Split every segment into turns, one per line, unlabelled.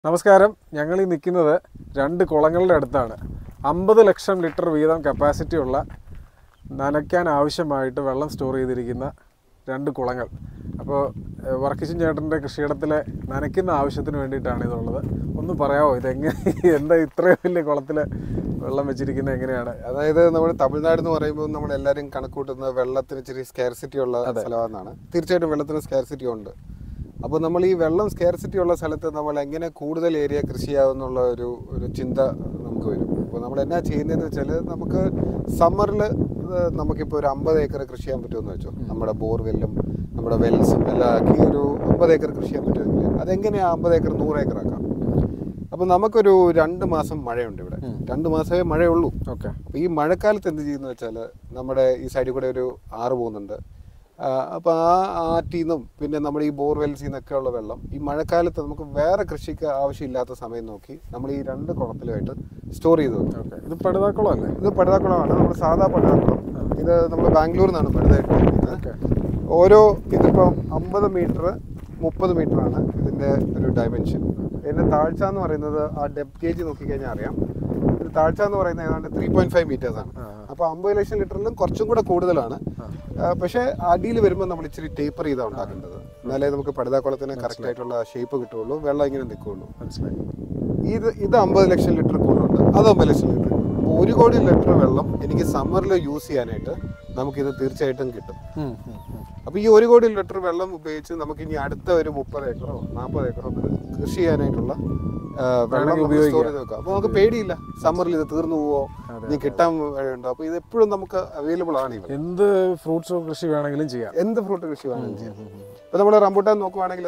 നമസ്കാരം ഞങ്ങൾ ഈ നിൽക്കുന്നത് രണ്ട് കുളങ്ങളുടെ അടുത്താണ് അമ്പത് ലക്ഷം ലിറ്റർ വീതം കപ്പാസിറ്റി ഉള്ള നനയ്ക്കാൻ ആവശ്യമായിട്ട് വെള്ളം സ്റ്റോർ ചെയ്തിരിക്കുന്ന രണ്ട് കുളങ്ങൾ അപ്പോൾ വർക്കിച്ചൻ ചേട്ടൻ്റെ കൃഷിയിടത്തിലെ നനയ്ക്കുന്ന ആവശ്യത്തിന് വേണ്ടിയിട്ടാണ് ഇതുള്ളത് ഒന്ന് പറയാമോ ഇതെങ്ങനെ എന്താ ഇത്രയും വലിയ കുളത്തിൽ വെള്ളം വെച്ചിരിക്കുന്നത് എങ്ങനെയാണ്
അതായത് നമ്മൾ തമിഴ്നാട് എന്ന് പറയുമ്പോൾ നമ്മൾ എല്ലാവരും കണക്കൂട്ടുന്ന വെള്ളത്തിന് ഇച്ചിരി സ്കാർസിറ്റി ഉള്ള സ്ഥലമാണെന്നാണ് തീർച്ചയായിട്ടും വെള്ളത്തിന് സ്കാർസിറ്റി ഉണ്ട് അപ്പോൾ നമ്മൾ ഈ വെള്ളം സ്കാർസിറ്റി ഉള്ള സ്ഥലത്ത് നമ്മൾ എങ്ങനെ കൂടുതൽ ഏരിയ കൃഷി ചെയ്യാമെന്നുള്ള ഒരു ഒരു ചിന്ത നമുക്ക് വരും അപ്പോൾ നമ്മൾ എന്നാ ചെയ്യുന്നതെന്ന് വെച്ചാൽ നമുക്ക് സമ്മറിൽ നമുക്കിപ്പോൾ ഒരു അമ്പത് ഏക്കർ കൃഷി ചെയ്യാൻ പറ്റുമെന്ന് വെച്ചോ നമ്മുടെ ബോർവെല്ലും നമ്മുടെ വെൽസും എല്ലാം ആക്കി ഒരു അമ്പത് ഏക്കർ കൃഷി ചെയ്യാൻ പറ്റുമെങ്കിൽ അതെങ്ങനെയാണ് അമ്പത് ഏക്കർ നൂറ് ഏക്കർ ആക്കാം അപ്പോൾ നമുക്കൊരു രണ്ട് മാസം മഴയുണ്ട് ഇവിടെ രണ്ട് മാസമേ മഴയുള്ളൂ
ഓക്കെ
അപ്പോൾ ഈ മഴക്കാലത്ത് എന്ത് ചെയ്യുന്നു വെച്ചാൽ നമ്മുടെ ഈ സൈഡിൽ കൂടെ ഒരു ആറ് പോകുന്നുണ്ട് അപ്പോൾ ആ ആറ്റിൽ നിന്നും പിന്നെ നമ്മുടെ ഈ ബോർവെൽസിൽ നിന്നൊക്കെ ഉള്ള വെള്ളം ഈ മഴക്കാലത്ത് നമുക്ക് വേറെ കൃഷിക്ക് ആവശ്യമില്ലാത്ത സമയം നോക്കി നമ്മൾ ഈ രണ്ട് കുളത്തിലുമായിട്ട് സ്റ്റോർ ചെയ്ത് വെക്കും
ഓക്കെ ഇത് പടുതാക്കുളം അല്ലേ
ഇത് പടുതാക്കുളമാണ് നമ്മൾ സാധാ പടുതാക്കുളം ഇത് നമ്മൾ ബാംഗ്ലൂരിൽ നിന്നാണ് പടുതായിട്ട്
ഓക്കെ
ഓരോ ഇതിപ്പം അമ്പത് മീറ്റർ മുപ്പത് ആണ് ഇതിൻ്റെ ഒരു ഡയമെൻഷൻ ഇതിൻ്റെ താഴ്ച എന്ന് പറയുന്നത് ആ ഡെപ്ത് ഗേജ് നോക്കിക്കഴിഞ്ഞാൽ അറിയാം ഇത് താഴ്ച എന്ന് പറയുന്നത് ഏതാണ്ട് ത്രീ പോയിന്റ് ഫൈവ് മീറ്റേഴ്സ് ആണ്
ആ.
അപ്പോൾ അമ്പത് ലക്ഷം ലിറ്ററിലും കുറച്ചും കൂടെ കൂടുതലാണ് ആ, പക്ഷേ അടിയിൽ വരുമ്പോൾ നമ്മൾ ഇച്ചിരി ടേപ്പർ ചെയ്താണ് ഉണ്ടാക്കേണ്ടത് എന്നാലേ നമുക്ക് പടുതാക്കുളത്തിന് കറക്റ്റ് ആയിട്ടുള്ള ഷേപ്പ് കിട്ടുള്ളൂ വെള്ളം ഇങ്ങനെ നിൽക്കുകയുള്ളൂ
മനസ്സിലായി
ഇത് ഇത് അമ്പത് ലക്ഷം ലിറ്റർ കൂടുതലുണ്ട് അത് അമ്പത് ലക്ഷം ലിറ്റർ അപ്പോൾ ഒരു കോടി ലിറ്റർ വെള്ളം എനിക്ക് സമ്മറിൽ യൂസ് ചെയ്യാനായിട്ട് നമുക്കിത് തീർച്ചയായിട്ടും കിട്ടും
ഉം, ഉം, ഉം.
അപ്പോൾ ഈ ഒരു കോടി ലിറ്റർ വെള്ളം ഉപയോഗിച്ച് നമുക്ക് ഇനി അടുത്ത ഒരു മുപ്പത് ഏക്കറോ നാൽപ്പത് ഏക്കറോ കൃഷി ചെയ്യാനായിട്ടുള്ള ആ, വെള്ളം നമുക്ക് സ്റ്റോർ ചെയ്ത് വെക്കാം അപ്പോൾ നമുക്ക് പേടിയില്ല സമ്മറിൽ ഇത് തീർന്നു പോവോ ഇനി കിട്ടാൻ വഴിയുണ്ടോ അപ്പോൾ ഇത് എപ്പോഴും നമുക്ക് അവൈലബിൾ ആണ് ഇവിടെ
എന്ത് ഫ്രൂട്ട്സ് കൃഷി വേണമെങ്കിലും ചെയ്യാം
എന്ത് ഫ്രൂട്ട് കൃഷി വേണമെങ്കിലും ചെയ്യാം ഇപ്പോൾ നമ്മൾ റംബൂട്ടാൻ നോക്കുവാണെങ്കിൽ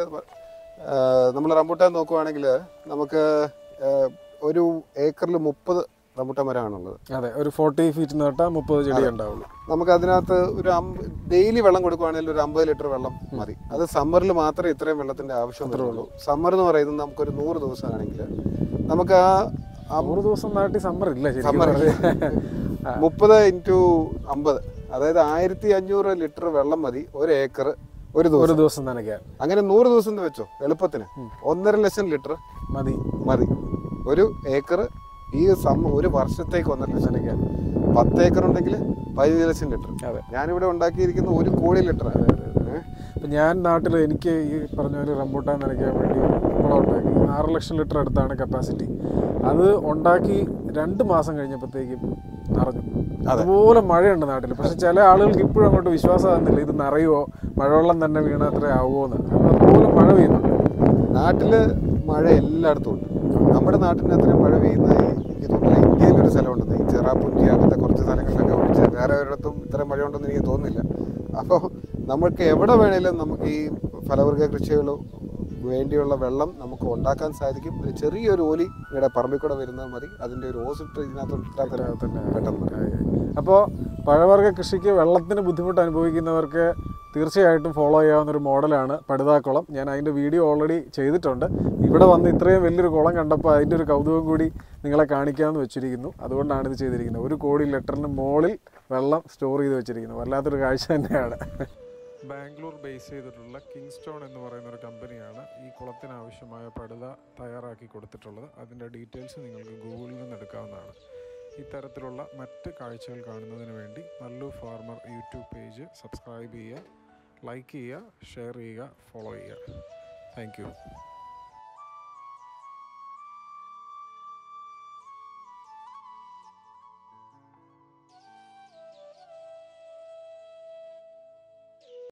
നമ്മൾ റംബൂട്ടാൻ നോക്കുവാണെങ്കിൽ നമുക്ക് ആ, ഒരു ഏക്കറിൽ മുപ്പത് റംബൂട്ടാൻ മരമാണുള്ളത്
അതെ ഒരു ഫോർട്ടി ഫീറ്റ് നട്ടാൽ മുപ്പത് ചെടി ഉണ്ടാവുള്ളൂ
നമുക്ക് അതിനകത്ത് ഒരു ഡെയിലി വെള്ളം കൊടുക്കുവാണെങ്കിൽ ഒരു അമ്പത് ലിറ്റർ വെള്ളം മതി അത് സമ്മറിൽ മാത്രമേ ഇത്രയും വെള്ളത്തിന്റെ ആവശ്യം വരുള്ളൂ സമ്മർ എന്ന് പറയുന്നത് നമുക്കൊരു നൂറ് ദിവസമാണെങ്കിൽ നമുക്ക് ആ ആ
നൂറ് ദിവസം നാട്ടി സമ്മർ ഇല്ല ശരിക്കും
സമ്മർ
പറഞ്ഞാൽ.
മുപ്പത് ഇൻറ്റു അമ്പത് അതായത് ആയിരത്തി അഞ്ഞൂറ് ലിറ്റർ വെള്ളം മതി ഒരു ഏക്കർ ഒരു ദിവസം
ഒരു ദിവസം നനയ്ക്കാൻ
അങ്ങനെ നൂറ് ദിവസം എന്ന് വെച്ചോ എളുപ്പത്തിന് ഒന്നര ലക്ഷം ലിറ്റർ
മതി
മതി ഒരു ഏക്കർ ഈ സമ്മ ഒരു വർഷത്തേക്ക് ഒന്നര ലക്ഷം
നനയ്ക്കാൻ
പത്ത് ഏക്കർ ഉണ്ടെങ്കിൽ പതിനഞ്ച് ലക്ഷം ലിറ്റർ
അതെ
ഞാനിവിടെ ഉണ്ടാക്കിയിരിക്കുന്ന ഒരു കോടി ലിറ്റർ
അപ്പം ഞാൻ നാട്ടിൽ എനിക്ക് ഈ പറഞ്ഞ പോലെ റംബൂട്ടാൻ നനയ്ക്കാൻ വേണ്ടി കുളം ഉണ്ടാക്കി ആറ് ലക്ഷം ലിറ്റർ അടുത്താണ് കപ്പാസിറ്റി അത് ഉണ്ടാക്കി രണ്ട് മാസം കഴിഞ്ഞപ്പോഴത്തേക്കും നിറഞ്ഞു അതുപോലെ മഴയുണ്ട് നാട്ടിൽ പക്ഷെ ചില ആളുകൾക്ക് ഇപ്പോഴും അങ്ങോട്ട് വിശ്വാസമാകുന്നില്ല ഇത് നിറയുമോ മഴവെള്ളം തന്നെ വീണ അത്ര ആവുമോ എന്ന് കാരണം അതുപോലെ മഴ പെയ്യുന്നുണ്ട്
നാട്ടില് മഴ എല്ലായിടത്തും ഉണ്ട് നമ്മുടെ നാട്ടിന് അത്രയും മഴ പെയ്യുന്ന ഈ- എനിക്ക് തോന്നുന്നില്ല ഇന്ത്യയിൽ ഒരു സ്ഥലമുണ്ടെന്ന് ഈ ചെറാപ്പുഞ്ചി അങ്ങനത്തെ കുറച്ച് സ്ഥലങ്ങളിലൊക്കെ ഒഴിച്ച് വേറെ ഒരിടത്തും ഇത്രയും മഴ ഉണ്ടെന്ന് എനിക്ക് തോന്നുന്നില്ല അപ്പോൾ നമുക്ക് എവിടെ വേണേലും നമുക്ക് ഈ ഫലവർഗ കൃഷികൾ വേണ്ടിയുള്ള വെള്ളം നമുക്ക് ഉണ്ടാക്കാൻ സാധിക്കും ഒരു ചെറിയൊരു ഓലി ഇവിടെ പറമ്പിൽ കൂടെ വരുന്നാൽ മതി അതിൻ്റെ ഒരു ഓസിട്ട് ഇതിനകത്ത് ഇട്ടാൽ തന്നെ
തന്നെ
പെട്ടെന്ന്
അപ്പോൾ പഴവർഗ്ഗ കൃഷിക്ക് വെള്ളത്തിന് ബുദ്ധിമുട്ട് അനുഭവിക്കുന്നവർക്ക് തീർച്ചയായിട്ടും ഫോളോ ചെയ്യാവുന്ന ഒരു മോഡലാണ് പടുതാക്കുളം ഞാൻ അതിൻ്റെ വീഡിയോ ഓൾറെഡി ചെയ്തിട്ടുണ്ട് ഇവിടെ വന്ന് ഇത്രയും വലിയൊരു കുളം കണ്ടപ്പോൾ അതിൻ്റെ ഒരു കൗതുകം കൂടി നിങ്ങളെ കാണിക്കാമെന്ന് വെച്ചിരിക്കുന്നു അതുകൊണ്ടാണ് ഇത് ചെയ്തിരിക്കുന്നത് ഒരു കോടി ലിറ്ററിന് മുകളിൽ വെള്ളം സ്റ്റോർ ചെയ്ത് വെച്ചിരിക്കുന്നു വല്ലാത്തൊരു കാഴ്ച തന്നെയാണ് ബാംഗ്ലൂർ ബേസ് ചെയ്തിട്ടുള്ള കിങ്സ്റ്റോൺ എന്ന് പറയുന്ന ഒരു കമ്പനിയാണ് ഈ കുളത്തിന് ആവശ്യമായ പടുത തയ്യാറാക്കി കൊടുത്തിട്ടുള്ളത് അതിൻ്റെ ഡീറ്റെയിൽസ് നിങ്ങൾക്ക് ഗൂഗിളിൽ നിന്ന് എടുക്കാവുന്നതാണ് ഇത്തരത്തിലുള്ള മറ്റ് കാഴ്ചകൾ കാണുന്നതിന് വേണ്ടി Nallu farmer YouTube page subscribe ചെയ്യുക ലൈക്ക് ചെയ്യുക ഷെയർ ചെയ്യുക ഫോളോ ചെയ്യുക താങ്ക്